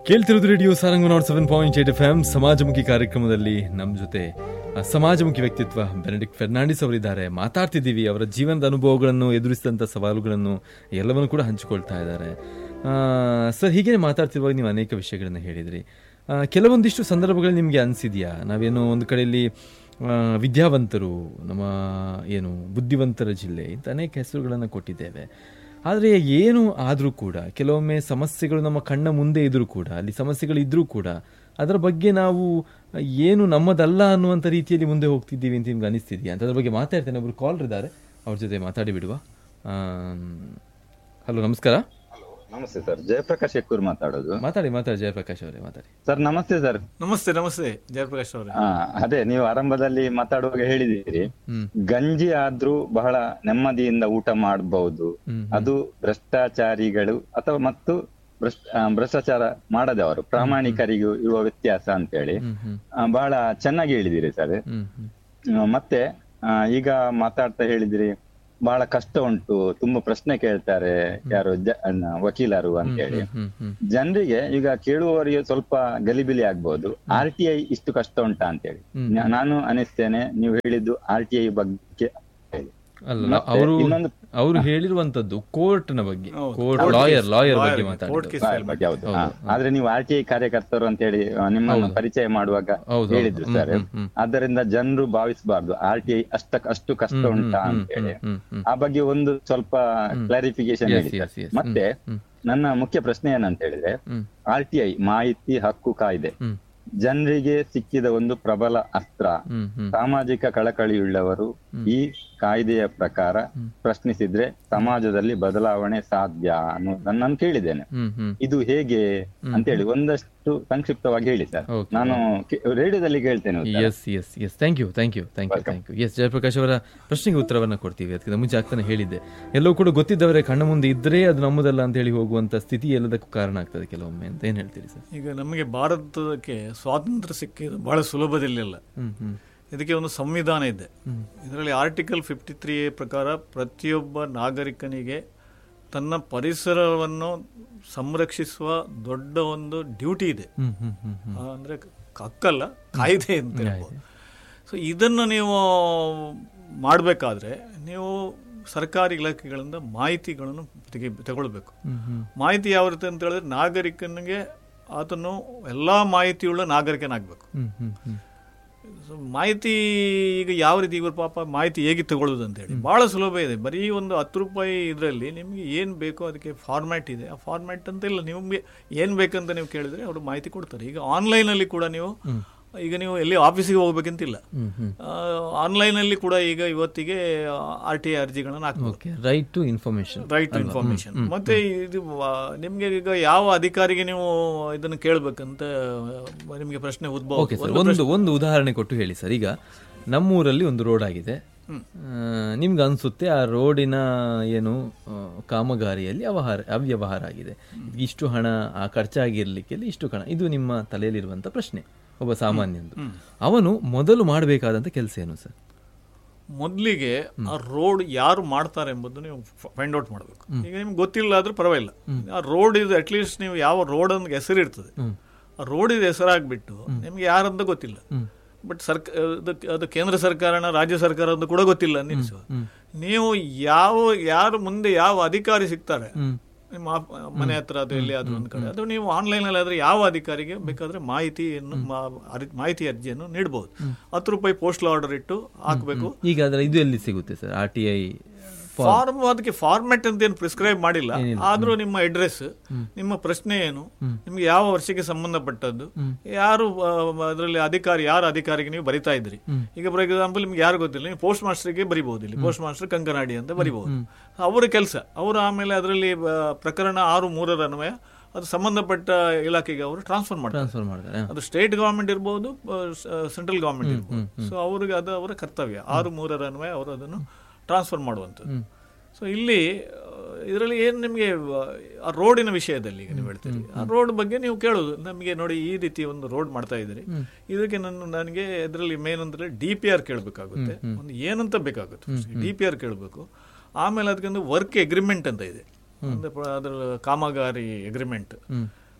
ಕೇಳ್ತಿರೋದು radio Sarang nought seven point eight F M ಸಮಾಜಮುಖಿ ಕಾರ್ಯಕ್ರಮದಲ್ಲಿ ನಮ್ಮ ಜೊತೆ ಆ, ಸಮಾಜಮುಖಿ ವ್ಯಕ್ತಿತ್ವ ಬೆನೆಡಿಕ್ಟ್ ಫೆರ್ನಾಂಡಿಸ್ ಅವರಿದ್ದಾರೆ ಮಾತಾಡ್ತಿದ್ದೀವಿ ಅವರ ಜೀವನದ ಅನುಭವಗಳನ್ನು ಎದುರಿಸಿದಂಥ ಸವಾಲುಗಳನ್ನು ಎಲ್ಲವನ್ನು ಕೂಡ ಹಂಚಿಕೊಳ್ತಾ ಇದ್ದಾರೆ ಆ, ಸರ್ ಹೀಗೆ ಮಾತಾಡ್ತಿರುವಾಗ ನೀವು ಅನೇಕ ವಿಷಯಗಳನ್ನು ಹೇಳಿದ್ರಿ ಆ, ಕೆಲವೊಂದಿಷ್ಟು ಸಂದರ್ಭಗಳು ನಿಮಗೆ ಅನಿಸಿದೆಯಾ ನಾವೇನೋ ಒಂದು ಕಡೆಯಲ್ಲಿ ಆ, ವಿದ್ಯಾವಂತರು ನಮ್ಮ ಏನು ಬುದ್ಧಿವಂತರ ಜಿಲ್ಲೆ ಇಂಥ ಅನೇಕ ಹೆಸರುಗಳನ್ನು ಕೊಟ್ಟಿದ್ದೇವೆ ಆದರೆ ಏನು ಆದರೂ ಕೂಡ ಕೆಲವೊಮ್ಮೆ ಸಮಸ್ಯೆಗಳು ನಮ್ಮ ಕಣ್ಣ ಮುಂದೆ ಇದ್ರೂ ಕೂಡ ಅಲ್ಲಿ ಸಮಸ್ಯೆಗಳು ಇದ್ರೂ ಕೂಡ ಅದರ ಬಗ್ಗೆ ನಾವು ಏನು ನಮ್ಮದಲ್ಲ ಅನ್ನುವಂಥ ರೀತಿಯಲ್ಲಿ ಮುಂದೆ ಹೋಗ್ತಿದ್ದೀವಿ ಅಂತ ನಿಮ್ಗೆ ಅನಿಸ್ತಿದೆಯಾ ಅಂತ ಅದ್ರ ಬಗ್ಗೆ ಮಾತಾಡ್ತೇನೆ ಒಬ್ರು ಕಾಲ್ ಇದ್ದಾರೆ ಅವ್ರ ಜೊತೆ ಮಾತಾಡಿ ಬಿಡುವ ಹಲೋ ನಮಸ್ಕಾರ ನಮಸ್ತೆ ಸರ್ ಜಯಪ್ರಕಾಶ್ ಎಕ್ಕೂರ್ ಮಾತಾಡೋದು ಮಾತಾಡಿ ಮಾತಾಡಿ ಜಯಪ್ರಕಾಶ್ ಅವರೇ ಮಾತಾಡಿ ಸರ್ ನಮಸ್ತೆ ಸರ್ ನಮಸ್ತೆ ನಮಸ್ತೆ ಜಯಪ್ರಕಾಶ್ ಅವರೇ ಆ, ಅದೇ ನೀವು ಆರಂಭದಲ್ಲಿ ಮಾತಾಡುವಾಗ ಹೇಳಿದಿರಿ ಹ್ಮ್. ಗಂಜಿ ಆದ್ರೂ ಬಹಳ ನೆಮ್ಮದಿಯಿಂದ ಊಟ ಮಾಡಬಹುದು ಹ್ಮ್, ಅದು ಭ್ರಷ್ಟಾಚಾರಿಗಳು ಅಥವಾ ಮತ್ತು ಭ್ರಷ್ಟ ಆ, ಭ್ರಷ್ಟಾಚಾರ ಮಾಡದವರು ಪ್ರಾಮಾಣಿಕರಿಗೂ ಇರುವ ವ್ಯತ್ಯಾಸ ಅಂತೇಳಿ ಹ್ಮ್ ಹ್ಮ್ ಆ, ಬಹಳ ಚೆನ್ನಾಗಿ ಹೇಳಿದಿರಿ ಸರ್ ಹ್ಮ್ ಹ್ಮ್ ಆ, ಮತ್ತೆ ಆ, ಈಗ ಮಾತಾಡ್ತಾ ಹೇಳಿದ್ರಿ ಬಹಳ ಕಷ್ಟ ಉಂಟು ತುಂಬಾ ಪ್ರಶ್ನೆ ಕೇಳ್ತಾರೆ ಯಾರು ಜ- ಅನ್ನ, ವಕೀಲರು ಅಂತೇಳಿ ಹ್ಮ್ ಹ್ಮ್ ಜನರಿಗೆ ಈಗ ಕೇಳುವವರಿಗೆ ಸ್ವಲ್ಪ ಗಲಿಬಿಲಿ ಆಗ್ಬಹುದು ಆರ್ ಟಿ ಐ ಇಷ್ಟು ಕಷ್ಟ ಉಂಟಾ ಅಂತೇಳಿ ನಾ- ನಾನು ಅನಿಸ್ತೇನೆ ನೀವು ಹೇಳಿದ್ದು ಆರ್ ಟಿ ಐ ಬಗ್ಗೆ ಹೇಳಿ. ಅಲ್ಲ ಮತ್ತೆ ಅವರು ಇನ್ನೊಂದು ಅವರು ಹೇಳಿರುವಂತದ್ದು ಕೋರ್ಟ್ನ ಬಗ್ಗೆ ಹೌದು. Court Court lawyer case, lawyer lawyer ಬಗ್ಗೆ ಬಗ್ಗೆ, ಮಾತಾಡಿದ್ರು court case. ಆ, ಬಗ್ಗೆ ಹೌದು ಹಾ. ಆದ್ರೆ ನೀವು ಆರ್ ಟಿ ಐ ಕಾರ್ಯಕರ್ತರು ಅಂತ ಹೇಳಿ ಆ, ನಿಮ್ಮನ್ನು ಪರಿಚಯ ಮಾಡುವಾಗ ಹೌದು, ಹೇಳಿದ್ರು ಹೌದು. ಸರ್ ಹ್ಮ್, ಹ್ಮ್, ಹ್ಮ್. ಆದ್ದರಿಂದ ಜನರು ಭಾವಿಸಬಾರ್ದು ಆರ್ ಟಿ ಐ ಅಷ್ಟ ಅಷ್ಟು ಕಷ್ಟ ಉಂಟಾ ಅಂತ ಹೇಳಿ ಹ್ಮ್ ಹ್ಮ್ ಆ ಬಗ್ಗೆ ಒಂದು ಸ್ವಲ್ಪ ಕ್ಲಾರಿಫಿಕೇಶನ್ Yes, ಹೇಳಿ yes, ಸರ್. yes. ಮತ್ತೆ ಹ್ಮ್, ನನ್ನ ಮುಖ್ಯ ಪ್ರಶ್ನೆ ಏನಂತ ಹೇಳಿದ್ರೆ ಹ್ಮ್ ಆರ್ ಟಿ ಐ ಮಾಹಿತಿ ಹಕ್ಕು ಕಾಯ್ದೆ ಹ್ಮ್ ಜನರಿಗೆ ಸಿಕ್ಕಿದ ಒಂದು ಪ್ರಬಲ ಅಸ್ತ್ರ ಹ್ಮ್ ಹ್ಮ್ ಸಾಮಾಜಿಕ ಕಳಕಳಿಯುಳ್ಳವರು ಈ ಕಾಯ್ದೆಯ ಪ್ರಕಾರ ಪ್ರಶ್ನಿಸಿದ್ರೆ ಸಮಾಜದಲ್ಲಿ ಬದಲಾವಣೆ ಸಾಧ್ಯ ಅನ್ನೋದನ್ನ ನಾನು ಕೇಳಿದ್ದೇನೆ ಹ್ಮ್ ಹ್ಮ್ ಇದು ಹೇಗೆ ಅಂತೇಳಿ ಒಂದಷ್ಟು ಸಂಕ್ಷಿಪ್ತವಾಗಿ ಹೇಳಿ ಸರ್ Okay. ನಾನು ಕೇ- ರೇಡಿಯೋದಲ್ಲಿ ಕೇಳ್ತೇನೆ ಉತ್ತರ. Yes yes yes thank you thank you thank you thank you S Jayaprakash ಅವರ ಪ್ರಶ್ನೆಗೆ ಉತ್ತರವನ್ನು ಕೊಡ್ತೀವಿ ಅದಕ್ಕಿಂತ ಮುಂಚೆ ಆಗ್ತಾನೆ ಹೇಳಿದ್ದೆ ಎಲ್ಲವೂ ಕೂಡ ಗೊತ್ತಿದ್ದವರೇ ಕಣ್ಣ ಮುಂದೆ ಇದ್ದರೆ ಅದು ನಮ್ಮದಲ್ಲ ಅಂತ ಹೇಳಿ ಹೋಗುವಂತ ಸ್ಥಿತಿ ಎಲ್ಲದಕ್ಕೂ ಕಾರಣ ಆಗ್ತದೆ ಕೆಲವೊಮ್ಮೆ ಅಂತ ಏನ್ ಹೇಳ್ತೀರಿ ಸರ್ ಈಗ ನಮಗೆ ಭಾರತಕ್ಕೆ ಸ್ವಾತಂತ್ರ್ಯ ಸಿಕ್ಕಿದ್ದು ಬಹಳ ಸುಲಭದಲ್ಲಿಲ್ಲ ಹ್ಮ್ ಹ್ಮ್ ಇದಕ್ಕೆ ಒಂದು ಸಂವಿಧಾನ ಇದೆ ಇದರಲ್ಲಿ ಆರ್ಟಿಕಲ್ ಫಿಫ್ಟಿ ತ್ರೀ ಪ್ರಕಾರ ಪ್ರತಿಯೊಬ್ಬ ನಾಗರಿಕನಿಗೆ ತನ್ನ ಪರಿಸರವನ್ನು ಸಂರಕ್ಷಿಸುವ ದೊಡ್ಡ ಒಂದು ಡ್ಯೂಟಿ ಇದೆ ಹ್ಮ್ ಹ್ಮ್ ಹ್ಮ್ ಹ್ಮ್ ಆ, ಅಂದ್ರೆ ಹಕ್ಕಲ್ಲ ಕಾಯ್ದೆ ಅಂತ ಹೇಳ್ಬೋದು ಸೊ ಇದನ್ನು ನೀವು ಮಾಡಬೇಕಾದ್ರೆ ನೀವು ಸರ್ಕಾರಿ ಇಲಾಖೆಗಳಿಂದ ಮಾಹಿತಿಗಳನ್ನು ತೆಗಿ ತಗೊಳ್ಬೇಕು ಹ್ಮ್ ಹ್ಮ್ ಮಾಹಿತಿ ಯಾವ ರೀತಿ ಅಂತ ಹೇಳಿದ್ರೆ ನಾಗರಿಕನಿಗೆ ಆತನು ಎಲ್ಲ ಮಾಹಿತಿಯುಳ್ಳ ನಾಗರಿಕನಾಗಬೇಕು ಹ್ಮ್ ಹ್ಮ್ ಹ್ಮ್ ಸೊ ಮಾಹಿತಿ ಈಗ ಯಾವ ರೀತಿ ಇವರು ಪಾಪ ಮಾಹಿತಿ ಹೇಗೆ ತಗೊಳ್ಳೋದು ಅಂತೇಳಿ ಭಾಳ ಸುಲಭ ಇದೆ ಬರೀ ಒಂದು ಹತ್ತು ರೂಪಾಯಿ ಇದರಲ್ಲಿ ನಿಮಗೆ ಏನು ಬೇಕೋ ಅದಕ್ಕೆ ಫಾರ್ಮ್ಯಾಟ್ ಇದೆ ಆ ಫಾರ್ಮ್ಯಾಟ್ ಅಂತ ಇಲ್ಲ ನಿಮಗೆ ಏನು ಬೇಕಂತ ನೀವು ಕೇಳಿದ್ರೆ ಅವರು ಮಾಹಿತಿ ಕೊಡ್ತಾರೆ ಈಗ ಆನ್ಲೈನಲ್ಲಿ ಕೂಡ ನೀವು ಈಗ ನೀವು ಎಲ್ಲಿ ಆಫೀಸಿಗೆ ಹೋಗ್ಬೇಕಂತಿಲ್ಲ ಹ್ಮ್ ಹ್ಮ್ ಆನ್ಲೈನಲ್ಲಿ ಕೂಡ ಈಗ ಇವತ್ತಿಗೆ ಆರ್ ಟಿ ಐ ಅರ್ಜಿಗಳನ್ನು ಹಾಕ್ಬೋದು okay right to information right to information ಮತ್ತೆ ಇದು ಆ, ನಿಮ್ಗೆ ಈಗ ಯಾವ ಅಧಿಕಾರಿಗೆ ನೀವು ಇದನ್ನು ಕೇಳಬೇಕಂತ ನಿಮಗೆ ಪ್ರಶ್ನೆ ಉದ್ಭವ ಓಕೆ ಸರ್ ಒಂದು ಒಂದು ಉದಾಹರಣೆ ಕೊಟ್ಟು ಹೇಳಿ ಸರ್ ಈಗ ನಮ್ಮೂರಲ್ಲಿ ಒಂದು ರೋಡ್ ಆಗಿದೆ ನಿಮ್ಗೆ ಅನ್ಸುತ್ತೆ ಆ ರೋಡಿನ ಏನು ಆ, ಕಾಮಗಾರಿಯಲ್ಲಿ ಅವಹಾರ ಅವ್ಯವಹಾರ ಆಗಿದೆ ಇಷ್ಟು ಹಣ ಆ ಖರ್ಚಾಗಿರ್ಲಿಕ್ಕೆ ಇಷ್ಟು ಹಣ ಇದು ನಿಮ್ಮ ತಲೆಯಲ್ಲಿರುವಂತ ಪ್ರಶ್ನೆ ಒಬ್ಬ ಸಾಮಾನ್ಯಂದು ಅವನು ಮೊದಲು ಮಾಡಬೇಕಾದಂತ ಕೆಲಸ ಏನು ಸರ್ ಮೊದಲಿಗೆ ಆ ರೋಡ್ ಯಾರು ಮಾಡ್ತಾರೆ ಎಂಬುದು ನೀವು ಫೈಂಡ್ ಔಟ್ ಮಾಡಬೇಕು ಈಗ ನಿಮ್ಗೆ ಗೊತ್ತಿಲ್ಲ ಆದ್ರೂ ಪರವಾಗಿಲ್ಲ ಆ ರೋಡ್ ಇದು ಅಟ್ಲೀಸ್ಟ್ ನೀವು ಯಾವ ರೋಡ್ ಅಂತ ಹೆಸರು ಇರ್ತದೆ ಆ ರೋಡ್ ಇದು ಹೆಸರಾಗ್ಬಿಟ್ಟು ನಿಮ್ಗೆ ಯಾರಂತ ಗೊತ್ತಿಲ್ಲ ಬಟ್ ಸರ್ಕ ಅದು- ಅದು ಕೇಂದ್ರ ಸರ್ಕಾರನ ರಾಜ್ಯ ಸರ್ಕಾರ ಅಂತ ಕೂಡ ಗೊತ್ತಿಲ್ಲ ನಿಲ್ಲಿಸುವ ನೀವು ಯಾವ ಯಾರು ಮುಂದೆ ಯಾವ ಅಧಿಕಾರಿ ಸಿಗ್ತಾರೆ ನಿಮ್ಮ ಆಫ್- ಮನೆ ಹತ್ರ ಅದು ಎಲ್ಲಿ ಆದ್ರೂ ಒಂದು ಕಡೆ ಅದು ನೀವು ಆನ್ಲೈನ್ ಅಲ್ಲಿ ಆದ್ರೆ ಯಾವ ಅಧಿಕಾರಿಗೆ ಬೇಕಾದ್ರೆ ಮಾಹಿತಿಯನ್ನು ಮಾ- ಅರಿ- ಮಾಹಿತಿ ಅರ್ಜಿಯನ್ನು ನೀಡಬಹುದು ಹತ್ತು ರೂಪಾಯಿ ಪೋಸ್ಟಲ್ ಆರ್ಡರ್ ಇಟ್ಟು ಹಾಕಬೇಕು ಈಗ ಅದರ ಇದು ಎಲ್ಲಿ ಸಿಗುತ್ತೆ sir R T I form ಅದಕ್ಕೆ ಫಾರ್ಮೆಟ್ ಅಂತ ಏನು ಪ್ರಿಸ್ಕ್ರೈಬ್ ಮಾಡಿಲ್ಲ ಆದ್ರೂ ನಿಮ್ಮ ಅಡ್ರೆಸ್ ನಿಮ್ಮ ಪ್ರಶ್ನೆ ಏನು ನಿಮ್ಗೆ ಯಾವ ವರ್ಷಕ್ಕೆ ಸಂಬಂಧಪಟ್ಟದ್ದು ಯಾರು ಅದರಲ್ಲಿ ಅಧಿಕಾರಿ ಯಾರು ಅಧಿಕಾರಿಗೆ ನೀವು ಬರಿತಾ ಇದ್ರಿ ಈಗ ಫಾರ್ ಎಕ್ಸಾಂಪಲ್ ನಿಮ್ಗೆ ಯಾರು ಗೊತ್ತಿಲ್ಲ ನೀವು ಪೋಸ್ಟ್ ಮಾಸ್ಟರ್ಗೆ ಬರಿಬಹುದು ಇಲ್ಲಿ ಪೋಸ್ಟ್ ಮಾಸ್ಟರ್ ಕಂಕನಾಡಿ ಅಂತ ಬರಿಬಹುದು ಅವರ ಕೆಲಸ ಅವರು ಆಮೇಲೆ ಅದರಲ್ಲಿ ಪ್ರಕರಣ ಆರು ಮೂರರ ಅನ್ವಯ ಅದು ಸಂಬಂಧಪಟ್ಟ ಇಲಾಖೆಗೆ ಅವರು ಟ್ರಾನ್ಸ್ಫರ್ ಮಾಡ್ತಾರೆ ಟ್ರಾನ್ಸ್ಫರ್ ಮಾಡ್ತಾರೆ ಅದು ಸ್ಟೇಟ್ ಗವರ್ಮೆಂಟ್ ಇರ್ಬೋದು ಸೆಂಟ್ರಲ್ ಗವರ್ಮೆಂಟ್ ಇರ್ಬೋದು ಸೊ ಅವ್ರಿಗೆ ಅದು ಅವರ ಕರ್ತವ್ಯ ಆರು ಮೂರರ ಅನ್ವಯ ಅವರು ಅದನ್ನು ಟ್ರಾನ್ಸ್ಫರ್ ಮಾಡುವಂಥದ್ದು ಸೊ ಇಲ್ಲಿ ಇದರಲ್ಲಿ ಏನು ನಿಮಗೆ ಆ ರೋಡಿನ ವಿಷಯದಲ್ಲಿ ಈಗ ನೀವು ಹೇಳ್ತೀರಿ ಆ ರೋಡ್ ಬಗ್ಗೆ ನೀವು ಕೇಳೋದು ನಮಗೆ ನೋಡಿ ಈ ರೀತಿ ಒಂದು ರೋಡ್ ಮಾಡ್ತಾ ಇದ್ದೀರಿ ಇದಕ್ಕೆ ನನ್ನ ನನಗೆ ಇದರಲ್ಲಿ ಮೇನ್ ಅಂದ್ರೆ ಡಿ ಪಿ ಆರ್ ಕೇಳಬೇಕಾಗುತ್ತೆ ಒಂದು ಏನಂತ ಬೇಕಾಗುತ್ತೆ ಡಿ ಪಿ ಆರ್ ಕೇಳಬೇಕು ಆಮೇಲೆ ಅದಕ್ಕೊಂದು ವರ್ಕ್ ಎಗ್ರಿಮೆಂಟ್ ಅಂತ ಇದೆ ಅಂದ್ರೆ ಪ- ಅದ್ರ ಕಾಮಗಾರಿ ಎಗ್ರಿಮೆಂಟ್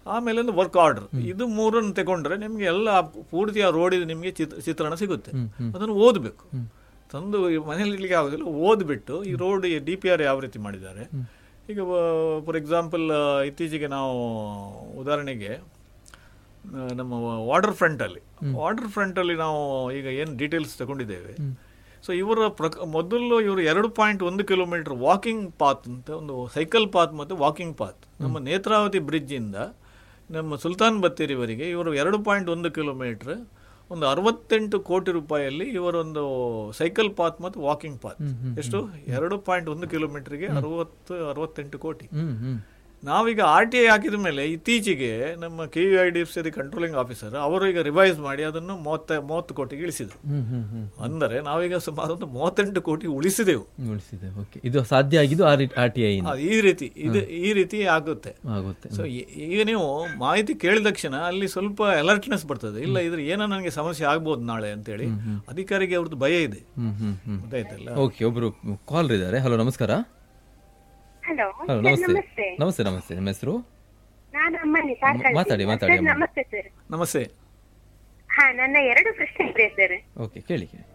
ಆಮೇಲೆ ಒಂದು ವರ್ಕ್ ಆರ್ಡರ್ ಇದು ಮೂರನ್ನು ತಗೊಂಡ್ರೆ ನಿಮ್ಗೆ ಎಲ್ಲ ಪೂರ್ತಿ ಆ ರೋಡಿದು ನಿಮಗೆ ಚಿತ್ರ ಚಿತ್ರಣ ಸಿಗುತ್ತೆ ಅದನ್ನು ಓದಬೇಕು ತಂದು ಈ ಮನೇಲಿ ಇಡ್ಲಿಕ್ಕೆ ಆಗೋದಿಲ್ಲ ಓದ್ಬಿಟ್ಟು ಈ ರೋಡ್ ಡಿ ಪಿ ಆರ್ ಯಾವ ರೀತಿ ಮಾಡಿದ್ದಾರೆ ಈಗ ಫಾರ್ ಎಕ್ಸಾಂಪಲ್ ಇತ್ತೀಚೆಗೆ ನಾವು ಉದಾಹರಣೆಗೆ ಆ, ನಮ್ಮ ವಾಟರ್ ಫ್ರಂಟಲ್ಲಿ ವಾಟರ್ ಫ್ರಂಟಲ್ಲಿ ನಾವು ಈಗ ಏನು ಡೀಟೇಲ್ಸ್ ತಗೊಂಡಿದ್ದೇವೆ ಸೊ ಇವರ ಪ್ರಕ ಮೊದಲು ಇವರು ಎರಡು ಪಾಯಿಂಟ್ ಒಂದು ಕಿಲೋಮೀಟರ್ ವಾಕಿಂಗ್ ಪಾತ್ ಅಂತ ಒಂದು ಸೈಕಲ್ ಪಾತ್ ಮತ್ತು ವಾಕಿಂಗ್ ಪಾತ್ ನಮ್ಮ ನೇತ್ರಾವತಿ ಬ್ರಿಡ್ಜಿಂದ ನಮ್ಮ ಸುಲ್ತಾನ್ ಬತ್ತೇರಿವರೆಗೆ ಇವರು ಎರಡು ಪಾಯಿಂಟ್ ಒಂದು ಕಿಲೋಮೀಟರ್ ಒಂದು ಅರವತ್ತೆಂಟು ಕೋಟಿ ರೂಪಾಯಿಯಲ್ಲಿ ಇವರೊಂದು ಸೈಕಲ್ ಪಾತ್ ಮತ್ತು ವಾಕಿಂಗ್ ಪಾತ್ ಎಷ್ಟು ಎರಡು ಪಾಯಿಂಟ್ ಒಂದು ಕಿಲೋಮೀಟರ್ಗೆ ಅರವತ್ತು ಅರವತ್ತೆಂಟು ಕೋಟಿ ಹ್ಮ್ ಹ್ಮ್ ನಾವೀಗ ಆರ್ ಟಿ ಐ ಹಾಕಿದ ಮೇಲೆ ಇತ್ತೀಚೆಗೆ ನಮ್ಮ K U I D F C controlling officer ಅವರು ಈಗ ರಿವೈಸ್ ಮಾಡಿ ಅದನ್ನು ಮೂವತ್ತ ಮೂವತ್ತು ಕೋಟಿಗೆ ಇಳಿಸಿದರು ಹ್ಮ್ ಹ್ಮ್ ಹ್ಮ್ ಅಂದರೆ ನಾವೀಗ ಸುಮಾರು ಒಂದು ಮೂವತ್ತೆಂಟು ಕೋಟಿ ಉಳಿಸಿದೆವು ಉಳಿಸಿದೆ ಓಕೆ ಇದು ಸಾಧ್ಯ ಆಗಿದ್ದು ಆರ್ ಆರ್ ಟಿ ಐ ಆ, ಈ ರೀತಿ ಇದು ಈ ರೀತಿ ಆಗುತ್ತೆ ಆಗುತ್ತೆ ಸೊ ಈಗ ನೀವು ಮಾಹಿತಿ ಕೇಳಿದ ತಕ್ಷಣ ಅಲ್ಲಿ ಸ್ವಲ್ಪ ಅಲರ್ಟ್ನೆಸ್ ಬರ್ತದೆ ಇಲ್ಲ ಇದ್ರ ಏನೋ ನನಗೆ ಸಮಸ್ಯೆ ಆಗ್ಬೋದು ನಾಳೆ ಅಂತೇಳಿ ಅಧಿಕಾರಿಗೆ ಅವ್ರದ್ದು ಭಯ ಇದೆ ಹ್ಮ್ ಹ್ಮ್ ಹ್ಮ್ ಗೊತ್ತಾಯ್ತಲ್ಲ ಓಕೆ ಒಬ್ರು ಕಾಲ್ ಇದ್ದಾರೆ ಹಲೋ ನಮಸ್ಕಾರ ಹಲೋ ಹಲೋ ಸರ್, ನಮಸ್ತೆ ನಮಸ್ತೆ ನಮಸ್ತೆ ನಮಸ್ತೆ ನಿಮ್ಮ ಹೆಸರು ನಾನು ಅಮ್ಮನಿ ಕಾರ್ಕಳ ಮಾತಾಡಿ, ಜಿಲ್ಲೆ. ಮಾತಾಡಿ ಸರ್, ಅಮ್ಮ. ನಮಸ್ತೆ ಸರ್ ನಮಸ್ತೆ ಹಾ ನನ್ನ ಎರಡು ಪ್ರಶ್ನೆ ಇದೆ ಸರ್ ಓಕೆ ಕೇಳಿ ಕೇಳಿ